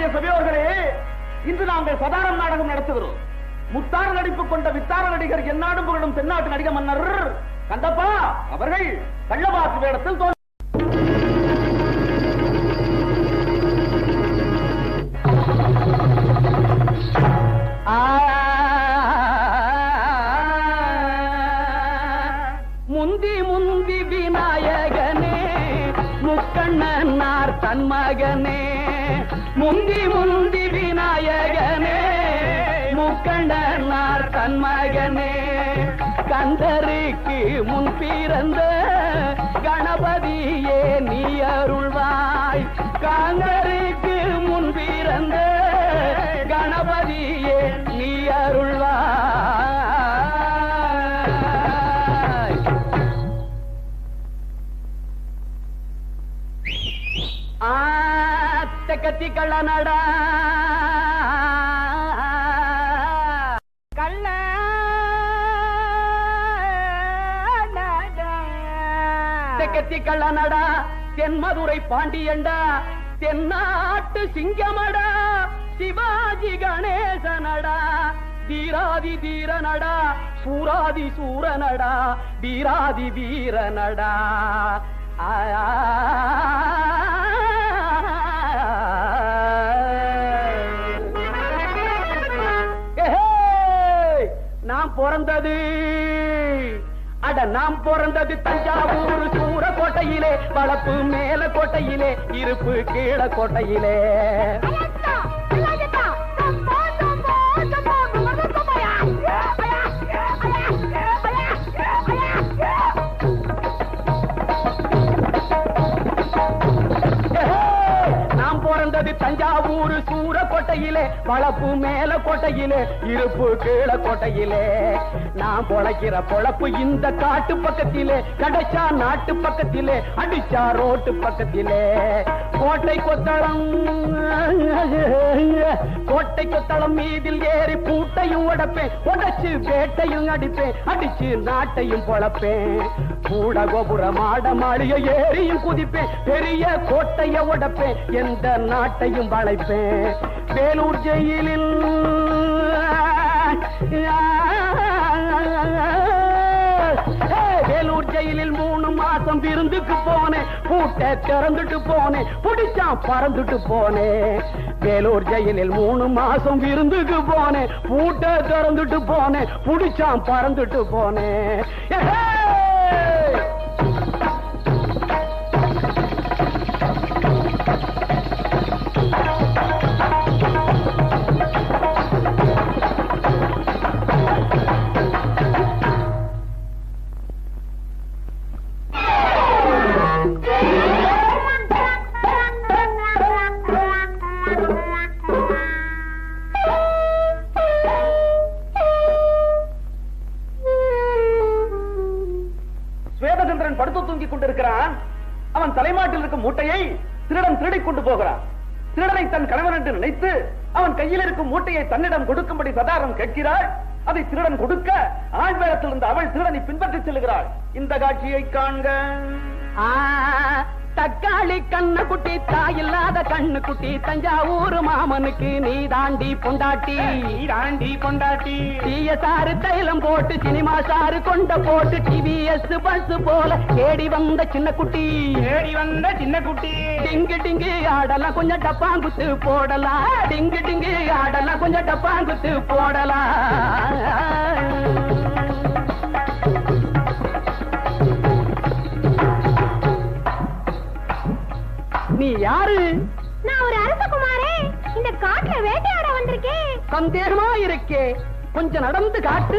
பெரிய சபையோர்களே இன்று நாங்கள் சதாரம் நாடகம் நடத்துகிறோம் முத்தார நடிப்பு கொண்ட வித்தார நடிகர் எந்நாடு புகழும் தென்னாட்டு நடிக மன்னர் கந்தப்பா அவர்கள் கள்ளவாசு வேடத்தில் தோல் முந்தி முந்தி விநாயகனே முக்கண்ணனார் தன் மகனே முந்தி முந்தி விநாயகனே முக்கண்ணனார் தன் மகனே கந்தருக்கு முன் பிறந்த கணபதியே நீ அருள்வாய் கந்தருக்கு முன் பிறந்த கணபதியே நீ அருள்வாய் தெக்கத்தி கள்ளனடா கள்ள தெக்கத்தி கள்ளனடா தென்மதுரை பாண்டியண்டா தென்னாட்டு சிங்கமடா சிவாஜி கணேசனடா தீராதி தீரனடா சூராதி சூரனடா வீராதி வீரனடா ஆ ஏஹே! நான் பிறந்தது அட நாம் பிறந்தது தஞ்சாவூர் சூர கோட்டையிலே வளப்பு மேல கோட்டையிலே இருப்பு கீழ கோட்டையிலே நாம் பிறந்தது தஞ்சாவூர் சூர கோட்டையிலே வளப்பு மேல கோட்டையிலே இருப்பு கீழ கோட்டையிலே நான் பொழைக்கிற பொழப்பு இந்த காட்டு பக்கத்திலே கிடைச்சா நாட்டு பக்கத்திலே அடிச்சா ரோட்டு பக்கத்திலே கோட்டை கொத்தளம் கோட்டை கொத்தளம் மீதில் ஏறி பூட்டையும் உடைப்பேன் உடைச்சு வேட்டையும் அடிப்பேன் அடிச்சு நாட்டையும் பொழப்பேன் கூட கோபுர மாட மாளிகை ஏறியும் குதிப்பேன் பெரிய கோட்டைய உடைப்பேன் எந்த நாட்டையும் வளைப்பேன் வேலூர் ஜெயிலில் வேலூர் ஜெயிலில் மூணு மாசம் விருந்துக்கு போனேன் பூட்டை திறந்துட்டு போனேன் புடிச்சான் பறந்துட்டு போனேன் வேலூர் ஜெயிலில் மூணு மாசம் விருந்துக்கு போனேன் பூட்டை திறந்துட்டு போனேன் புடிச்சான் பறந்துட்டு போனேன் ஏஹே! சுவேதச்சந்திரன் படுத்து தூங்கிக் கொண்டிருக்கிறான் அவன் தலைமாட்டில் இருக்கும் மூட்டையை திருடன் திருடிக் கொண்டு போகிறான் திருடனை தன் கணவன் என்று நினைத்து அவன் கையில் இருக்கும் மூட்டையை தன்னிடம் கொடுக்கும்படி சதாரம் கேட்கிறாள் அதை திருடன் கொடுக்க ஆண் வேடத்தில் இருந்த அவள் திருடனை பின்பற்றி செல்கிறாள் இந்த காட்சியை காண்க ஆ, தக்காளி கண்ண குட்டி தாயில்லாத கண்ணு குட்டி தஞ்சாவூர் மாமனுக்கு நீ தாண்டி பொண்டாட்டி தாண்டி கொண்டாட்டி தீய சாறு தைலம் போட்டு சினிமா சாறு கொண்ட போட்டு டிவிஎஸ் பஸ் போல தேடி வந்த சின்ன குட்டி தேடி வந்த சின்ன குட்டி டிங்கு டிங்கு ஆடலாம் கொஞ்சம் டப்பாங்குத்து போடலாம் டிங்கு டிங்கு ஆடலாம் கொஞ்சம் டப்பாங்குத்து போடலாம் நீ யாரு நான் ஒரு அரசகுமாரே இந்த காட்டுல வேட்டையாட வந்திருக்கேன் சந்தேகமா இருக்கே கொஞ்சம் நடந்து காட்டு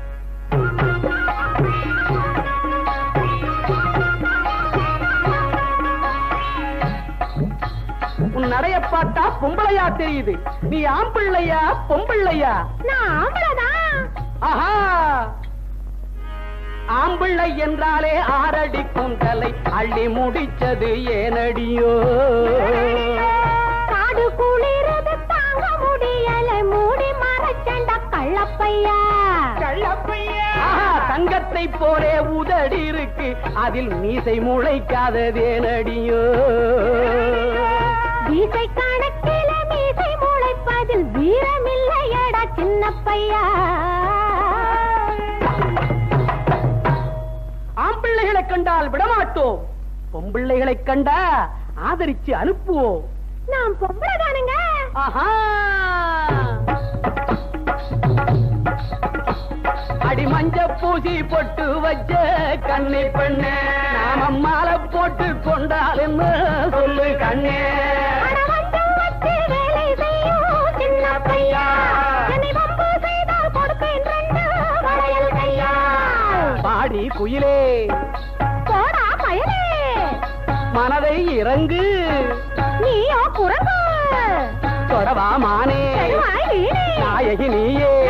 உன் நடைய பார்த்தா பொம்பளையா தெரியுது நீ ஆம்பிள்ளையா பொம்பிள்ளையா நான் ஆம்பளதான் ஆஹா ஆம்பிள்ளை என்றாலே ஆறடி குந்தலை அள்ளி முடிச்சது ஏனடியோ காடு குளிரது தாங்க முடியல மூடி மறைச்சண்ட கள்ளப்பையா ஆஹா, தங்கத்தை போலே உதடி இருக்கு அதில் மீசை முளைக்காததேனடியோ வீசை கணக்கில மீச கேட்பதில் வீரமில்லையடா சின்ன பையா ஆம்பிள்ளைகளை கண்டால் விடமாட்டோம் பொம்பிள்ளைகளை கண்டா ஆதரிச்சு அனுப்புவோம் நான் பொம்பளை தானுங்க ஆஹா அடி மஞ்ச பூசி பொட்டு வச்ச கண்ணை பெண்ணே நாம மாலை போட்டு கொண்டால் என்ன சொல்லு கண்ணே மணமஞ்சம் வச்சு வேலை செய்யும் சின்ன பையா என்னை வம்பு செய்தால் கொடுப்பேன் ரெண்டு வளையல் கையா பாடி குயிலே போடா பயலே மனதை இறங்கு நீயோ குரங்கு தொடவா மானே செல்வாய் வீணே. நாயகி நீயே